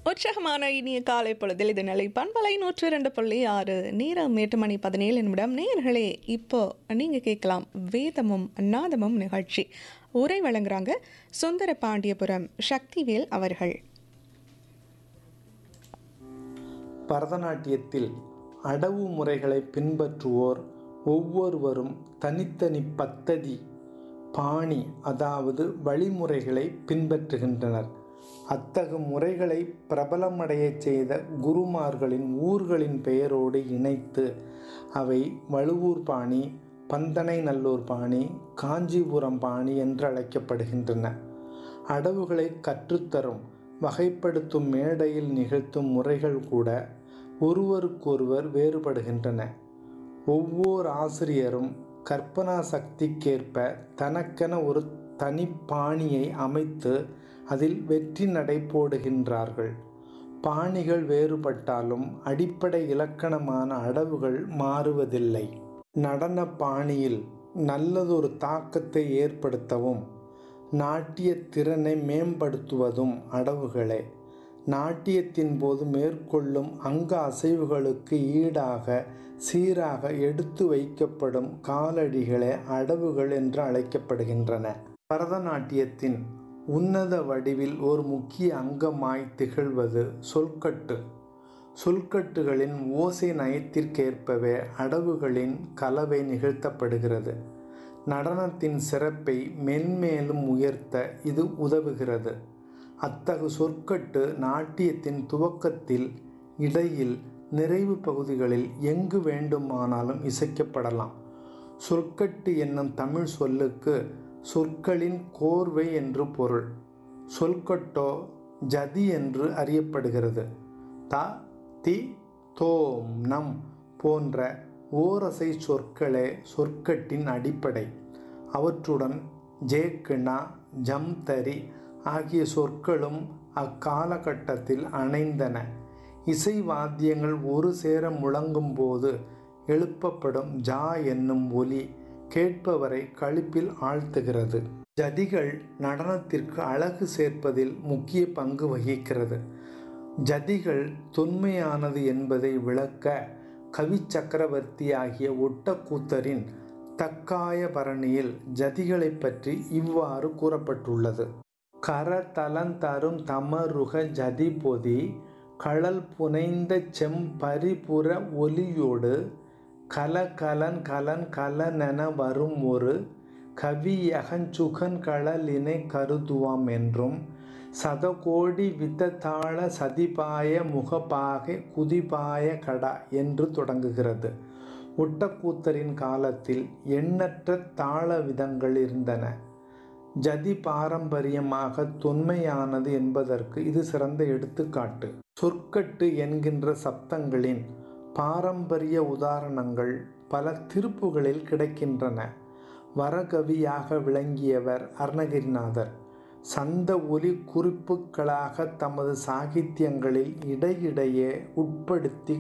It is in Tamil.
உற்சாகமான இனிய காலை பொழுதில் இது நிலை பண்பலை நூற்று ரெண்டு புள்ளி ஆறு நேரம் எட்டு மணி பதினேழு நிமிடம் நேயர்களே இப்போ நீங்க கேட்கலாம் வேதமும் நாதமும் நிகழ்ச்சி உரை வழங்குறாங்க சுந்தர பாண்டியபுரம் சக்திவேல் அவர்கள் பரதநாட்டியத்தில் அடவு முறைகளை பின்பற்றுவோர் ஒவ்வொருவரும் தனித்தனி பத்ததி பாணி அதாவது வழிமுறைகளை பின்பற்றுகின்றனர் அத்தகு முறைகளை பிரபலமடையச் செய்த குருமார்களின் ஊர்களின் பெயரோடு இணைத்து அவை வழுவூர் பாணி பந்தனை நல்லூர் பாணி காஞ்சிபுரம் பாணி என்று அழைக்கப்படுகின்றன அடவுகளை கற்றுத்தரும் வகைப்படுத்தும் மேடையில் நிகழ்த்தும் முறைகள் கூட ஒருவருக்கொருவர் வேறுபடுகின்றன ஒவ்வொரு ஆசிரியரும் கற்பனா சக்திக்கேற்ப தனக்கென ஒரு தனி பாணியை அமைத்து அதில் வெற்றி நடை போடுகின்றார்கள் பாணிகள் வேறுபட்டாலும் அடிப்படை இலக்கணமான அடவுகள் மாறுவதில்லை நடன பாணியில் நல்லதொரு தாக்கத்தை ஏற்படுத்தவும் நாட்டிய திறனை மேம்படுத்துவதும் அடவுகளே நாட்டியத்தின் போது மேற்கொள்ளும் அங்க அசைவுகளுக்கு ஈடாக சீராக எடுத்து வைக்கப்படும் காலடிகளே அடவுகள் என்று அழைக்கப்படுகின்றன பரதநாட்டியத்தின் உன்னத வடிவில் ஒரு முக்கிய அங்கமாய் திகழ்வது சொல்கட்டு சொல்கட்டுகளின் ஓசை நயத்திற்கேற்பவே அடவுகளின் கலவை நிகழ்த்தப்படுகிறது நடனத்தின் சிறப்பை மென்மேலும் உயர்த்த இது உதவுகிறது அத்தகு சொற்கட்டு நாட்டியத்தின் துவக்கத்தில் இடையில் நிறைவு பகுதிகளில் எங்கு வேண்டுமானாலும் இசைக்கப்படலாம் சொற்கட்டு என்னும் தமிழ் சொல்லுக்கு சொற்களின் கோர்வை என்று பொருள் சொல்கட்டோ ஜதி என்று அறியப்படுகிறது த தி தோம் நம் போன்ற ஓரசை சொற்களே சொற்கட்டின் அடிப்படை அவற்றுடன் ஜேக்கிணா ஜம்தரி ஆகிய சொற்களும் அக்காலகட்டத்தில் அணைந்தன இசை வாத்தியங்கள் ஒரு சேர முழங்கும் போது எழுப்பப்படும் ஜா என்னும் ஒலி கேட்பவரை களிப்பில் ஆழ்த்துகிறது ஜதிகள் நடனத்திற்கு அழகு சேர்ப்பதில் முக்கிய பங்கு வகிக்கிறது ஜதிகள் தொன்மையானது என்பதை விளக்க கவி சக்கரவர்த்தி ஆகிய ஒட்டக்கூத்தரின் தக்காய பரணியில் ஜதிகளை பற்றி இவ்வாறு கூறப்பட்டுள்ளது கர தலந்தரும் தமருக ஜதி பொதி களல் புனைந்த செம்பரிபுற ஒலியோடு கலகலன் கலன் கலனென வரும் ஒரு கவியகஞ்சுகன் களலினை கருதுவாம் என்றும் சதகோடி வித்ததாள சதிபாய முகபாக குதிபாய கடா என்று தொடங்குகிறது ஒட்டக்கூத்தரின் காலத்தில் எண்ணற்ற தாள விதங்கள் இருந்தன ஜதி பாரம்பரியமாக தொன்மையானது என்பதற்கு இது சிறந்த எடுத்துக்காட்டு சொற்கட்டு என்கின்ற சப்தங்களின் பாரம்பரிய உதாரணங்கள் பல திருப்புகளில் கிடைக்கின்றன வரகவியாக விளங்கியவர் அருணகிரிநாதர் சந்த ஒலி குறிப்புகளாக தமது சாகித்யங்களில் இடையிடையே உட்படுத்தி